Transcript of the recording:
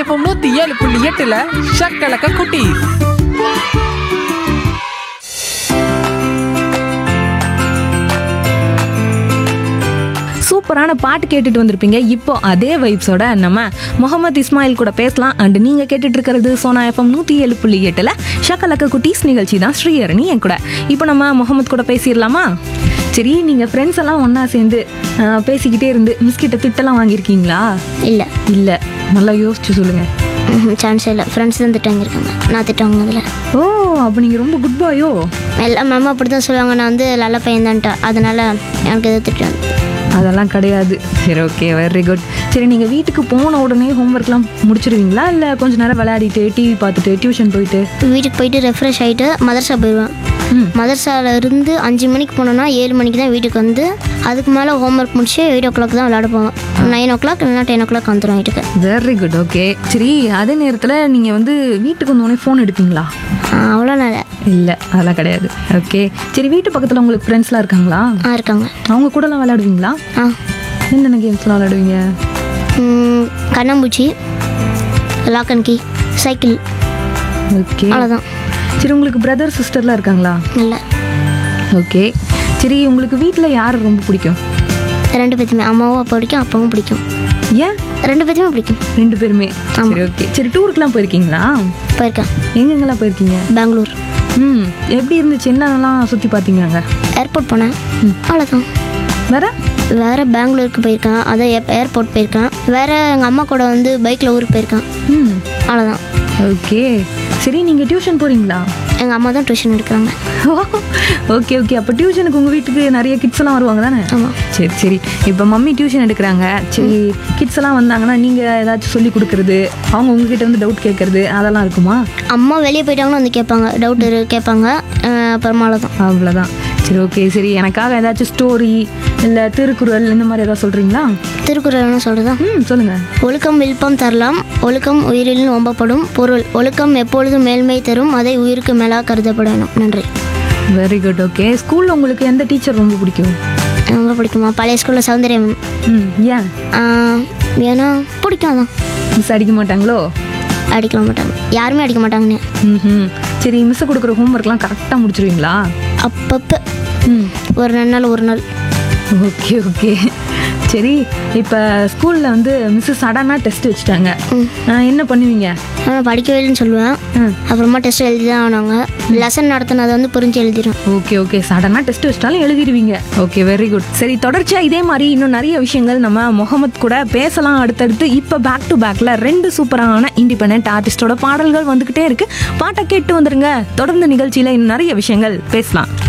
FM நூத்தி ஏழு புள்ளி எட்டுல ஷக்கலக்க குட்டி சூப்பரான பாட்டு கேட்டுட்டு வந்திருப்பீங்க இப்போ அதே வைப்ஸோட நம்ம முகமது இஸ்மாயில் கூட பேசலாம் அண்ட் நீங்க கேட்டுட்டு இருக்கிறது சோனா எஃப்எம் நூத்தி ஏழு புள்ளி எட்டுல ஷக்கலக்க குட்டீஸ் நிகழ்ச்சி தான் ஸ்ரீஹரணி என் கூட இப்போ நம்ம முகமது கூட பேசிடலாமா சரி நீங்க ஃப்ரெண்ட்ஸ் எல்லாம் ஒண்ணா சேர்ந்து ஆஹ், பேசிக்கிட்டே இருந்து மிஸ்கிட்ட திட்டெல்லாம் வாங்கியிருக்கீங்களா இல்லை இல்ல நல்லா யோசிச்சு சொல்லுங்க சான்ஸ் இல்லை ஃப்ரெண்ட்ஸ் தான் திட்டம் வாங்கியிருக்காங்க நான் திட்டம் வாங்கினதில்ல ஓ அப்ப நீங்க ரொம்ப குட் பாயோ எல்லா மேமும் அப்படி தான் சொல்லுவாங்க நான் வந்து நல்ல பையன்தான்ட்டா அதனால எனக்கு எதுவும் திட்டம் வந்து அதெல்லாம் கிடையாது சரி ஓகே வெரி குட் சரி நீங்கள் வீட்டுக்கு போன உடனே ஹோம்ஒர்க்லாம் முடிச்சிருவீங்களா இல்லை கொஞ்ச நேரம் விளையாடிட்டு டிவி பார்த்துட்டு டியூஷன் போயிட்டு வீட்டுக்கு போயிட்டு ரெஃப்ரெஷ் ஆகிட்டு மதர்சா போயிடுவேன் ம். மதர்சால இருந்து அஞ்சு மணிக்கு போனோன்னா ஏழு மணிக்கு தான் வீட்டுக்கு வந்து அதுக்கு மேலே ஹோம்ஒர்க் முடிச்சு எயிட் ஓ கிளாக் தான் விளையாட போவேன் நைன் ஓ கிளாக் இல்லைனா டென் ஓ கிளாக் வந்துடும் வீட்டுக்கு வெரி குட் ஓகே சரி அதே நேரத்தில் நீங்கள் வந்து வீட்டுக்கு வந்தோடனே ஃபோன் எடுப்பீங்களா அவ்வளோ நல்ல இல்லை அதெல்லாம் கிடையாது ஓகே சரி வீட்டு பக்கத்தில் உங்களுக்கு ஃப்ரெண்ட்ஸ்லாம் இருக்காங்களா ஆ இருக்காங்க அவங்க கூடலாம் விளையாடுவீங்களா ஆ என்னென்ன கேம்ஸ்லாம் விளையாடுவீங்க ம், கண்ணாம்பூச்சி lock and key cycle okay அவ்வளோதான் சரி உங்களுக்கு பிரதர் சிஸ்டர்லாம் இருக்காங்களா இல்லை ஓகே சரி உங்களுக்கு வீட்டில் யார் ரொம்ப பிடிக்கும் ரெண்டு பேத்துமே அம்மாவும் அப்பா பிடிக்கும் அப்பாவும் பிடிக்கும் ஏன் ரெண்டு பேத்துமே பிடிக்கும் ரெண்டு பேருமே சரி ஓகே சரி டூருக்குலாம் போயிருக்கீங்களா போயிருக்கேன் எங்கெங்கெல்லாம் போயிருக்கீங்க பெங்களூர் ம் எப்படி இருந்துச்சு என்னென்னலாம் சுற்றி பார்த்தீங்க அங்கே ஏர்போர்ட் போனேன் அவ்வளோதான் வேற வேறு பெங்களூருக்கு போயிருக்கேன் அதை ஏர்போர்ட் போயிருக்கேன் வேறு எங்கள் அம்மா கூட வந்து பைக்கில் ஊருக்கு போயிருக்கேன் ம் அவ்வளோதான் ஓகே சரி நீங்கள் டியூஷன் போகிறீங்களா எங்கள் அம்மா தான் டியூஷன் எடுக்கிறாங்க ஓகே ஓகே அப்போ டியூஷனுக்கு உங்கள் வீட்டுக்கு நிறைய கிட்ஸ் எல்லாம் வருவாங்க தானே ஆமாம் சரி சரி இப்போ மம்மி டியூஷன் எடுக்கிறாங்க சரி கிட்ஸ் எல்லாம் வந்தாங்கன்னா நீங்கள் ஏதாச்சும் சொல்லி கொடுக்குறது அவங்க உங்ககிட்ட வந்து டவுட் கேட்கறது அதெல்லாம் இருக்குமா அம்மா வெளியே போயிட்டாங்கன்னா வந்து கேட்பாங்க டவுட் கேட்பாங்க அஹ் அப்புறமா அவ்வளோதான் அவ்வளோதான் சரி ஓகே சரி எனக்காக ஏதாச்சும் ஸ்டோரி இல்லை திருக்குறள் இந்த மாதிரி ஏதாவது சொல்கிறீங்களா திருக்குறள் என்ன சொல்கிறதா ம் சொல்லுங்கள் ஒழுக்கம் வில்பம் தரலாம் ஒழுக்கம் உயிரில் ஓம்பப்படும் பொருள் ஒழுக்கம் எப்பொழுதும் மேல்மை தரும் அதை உயிருக்கு மேலாக கருதப்பட வேண்டும் நன்றி வெரி குட் ஓகே ஸ்கூலில் உங்களுக்கு எந்த டீச்சர் ரொம்ப பிடிக்கும் ரொம்ப பிடிக்குமா பழைய ஸ்கூலில் சௌந்தர்யம் ம் ஏன் ஆஹ், ஏன்னா பிடிக்கும் அதான் மிஸ் அடிக்க மாட்டாங்களோ அடிக்க மாட்டாங்க யாருமே அடிக்க மாட்டாங்கண்ணே ம் சரி மிஸ் கொடுக்குற ஹோம்ஒர்க்லாம் கரெக்டாக முடிச்சிருவீங்களா அப்பப்போ ம் ஒரு ரெண்டு நாள் ஒரு நாள் ஓகே ஓகே சரி இப்போ ஸ்கூலில் வந்து மிஸ் சடனாக டெஸ்ட் வச்சுட்டாங்க ஆ, என்ன பண்ணுவீங்க ஆனால் படிக்கவே இல்லைன்னு சொல்லுவேன் ம். அப்புறமா டெஸ்ட் எழுதி தான் ஆனாங்க லெசன் நடத்தினதை வந்து புரிஞ்சு எழுதிடும் ஓகே ஓகே சடனாக டெஸ்ட் வச்சிட்டாலும் எழுதிடுவீங்க ஓகே வெரி குட் சரி தொடர்ச்சியாக இதே மாதிரி இன்னும் நிறைய விஷயங்கள் நம்ம முகமது கூட பேசலாம் அடுத்தடுத்து இப்போ பேக் டு பேக்கில் ரெண்டு சூப்பரான இண்டிபெண்ட் ஆர்டிஸ்டோட பாடல்கள் வந்துக்கிட்டே இருக்கு பாட்டை கேட்டு வந்துருங்க தொடர்ந்து நிகழ்ச்சியில் இன்னும் நிறைய விஷயங்கள் பேசலாம்